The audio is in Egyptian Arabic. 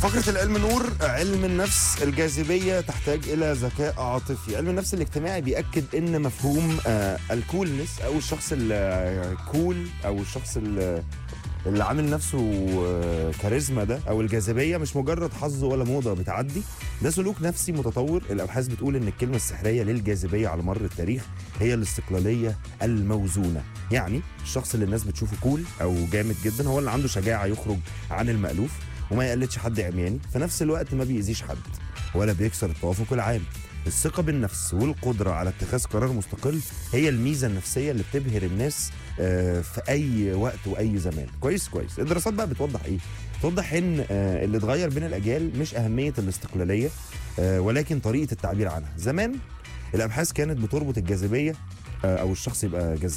فقرة العلم نور علم النفس الجاذبية تحتاج إلى ذكاء عاطفي علم النفس الاجتماعي بيأكد إن مفهوم آه الكولنس أو الشخص الكول أو الشخص ال- اللي عامل نفسه آه، كاريزما ده أو الجاذبية مش مجرد حظ ولا موضة بتعدي ده سلوك نفسي متطور الأبحاث بتقول إن الكلمة السحرية للجاذبية على مر التاريخ هي الاستقلالية الموزونة يعني الشخص اللي الناس بتشوفه كول أو جامد جدا هو اللي عنده شجاعة يخرج عن المألوف وما يقلدش حد عمياني في نفس الوقت ما بيأذيش حد ولا بيكسر التوافق العام الثقة بالنفس والقدرة على اتخاذ قرار مستقل هي الميزة النفسية اللي بتبهر الناس آه، في أي وقت وأي زمان كويس كويس الدراسات بقى بتوضح إيه توضح إن آه، اللي اتغير بين الأجيال مش أهمية الاستقلالية آه، ولكن طريقة التعبير عنها زمان الأبحاث كانت بتربط الجاذبية آه، أو الشخص يبقى جذاب